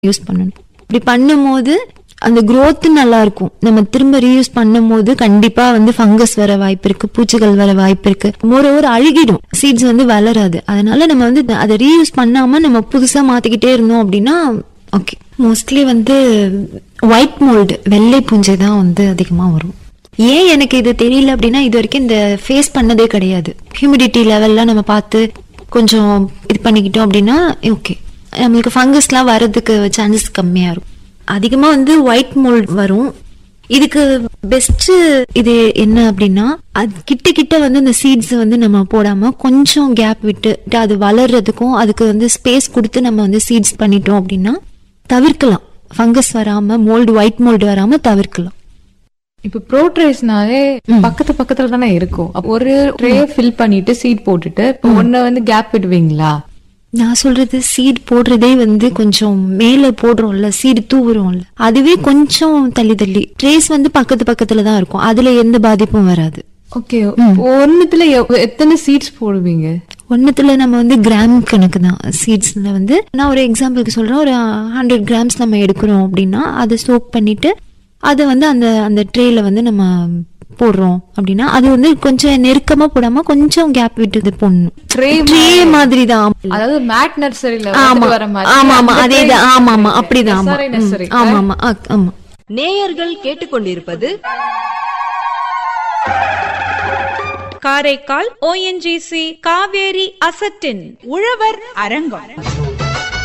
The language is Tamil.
யூஸ் பண்ணணும் இப்படி பண்ணும்போது அந்த growth நல்லா இருக்கும் நம்ம திரும்ப ரீயூஸ் பண்ணும்போது கண்டிப்பா வந்து ஃபங்கஸ் வர வாய்ப்பு இருக்கு பூச்சிகள் வர வாய்ப்பு இருக்கு மோரோவர் அழுகிடும் சீட்ஸ் வந்து வளராது அதனால நம்ம வந்து அதை ரீயூஸ் பண்ணாம நம்ம புதுசா மாத்திக்கிட்டே இருந்தோம் அப்படின்னா ஓகே மோஸ்ட்லி வந்து ஒயிட் மோல்டு வெள்ளை பூஞ்சை தான் வந்து அதிகமா வரும் ஏன் எனக்கு இது தெரியல அப்படின்னா இது வரைக்கும் இந்த ஃபேஸ் பண்ணதே கிடையாது ஹியூமிடிட்டி லெவல்லாம் நம்ம பார்த்து கொஞ்சம் இது பண்ணிக்கிட்டோம் அப்படின்னா ஓகே நம்மளுக்கு ஃபங்கஸ்லாம் வர்றதுக்கு சான்சஸ் கம்மியா இருக்கும் அதிகமா வந்து ஒயிட் மோல்ட் வரும் இதுக்கு பெஸ்ட் இது என்ன அப்படின்னா அது கிட்ட கிட்ட வந்து இந்த சீட்ஸ் வந்து நம்ம போடாம கொஞ்சம் கேப் விட்டு அது வளர்றதுக்கும் அதுக்கு வந்து ஸ்பேஸ் கொடுத்து நம்ம வந்து சீட்ஸ் பண்ணிட்டோம் அப்படின்னா தவிர்க்கலாம் ஃபங்கஸ் வராம மோல்டு ஒயிட் மோல்டு வராம தவிர்க்கலாம் இப்ப ப்ரோட்ரேஸ்னாலே பக்கத்து பக்கத்துல தானே இருக்கும் அப்ப ஒரு ட்ரே ஃபில் பண்ணிட்டு சீட் போட்டுட்டு இப்ப ஒன்ன வந்து கேப் விடுவீங்களா நான் சொல்றது சீட் போடுறதே வந்து கொஞ்சம் மேல போடுறோம்ல சீடு தூவுறோம்ல அதுவே கொஞ்சம் தள்ளி தள்ளி ட்ரேஸ் வந்து பக்கத்து பக்கத்துல தான் இருக்கும் அதுல எந்த பாதிப்பும் வராது ஓகே ஒன்னுத்துல எவ்- எத்தனை சீட்ஸ் போடுவீங்க ஒன்னுத்துல நம்ம வந்து கிராம் கணக்கு தான் சீட்ஸ்ல வந்து நான் ஒரு எக்ஸாம்பிளுக்கு சொல்றேன் ஒரு ஹண்ட்ரட் கிராம்ஸ் நம்ம எடுக்கிறோம் அப்படின்னா அதை சோக் பண்ணிட்டு அதை வந்து அந்த அந்த ட்ரேல வந்து நம்ம போடுறோம் அப்படின்னா அது வந்து கொஞ்சம் நெருக்கமா போடாம கொஞ்சம் கேப் விட்டு இது போடணும் Tray ட்ரே மாதிரி தான் அதாவது மேட் நர்சரியில ஆமா வர மாதிரி ஆமா ஆமா அந்த அதேதான் tray ஆமா ஆமா அப்படிதான் ஆமா SRI ம், nursery. ஆமா ஆமா ஆ, ஆமா நேயர்கள் கேட்டுக்கொண்டிருப்பது காரைக்கால் ஓஎன்ஜிசி காவேரி அசட்டின் உழவர் அரங்கம்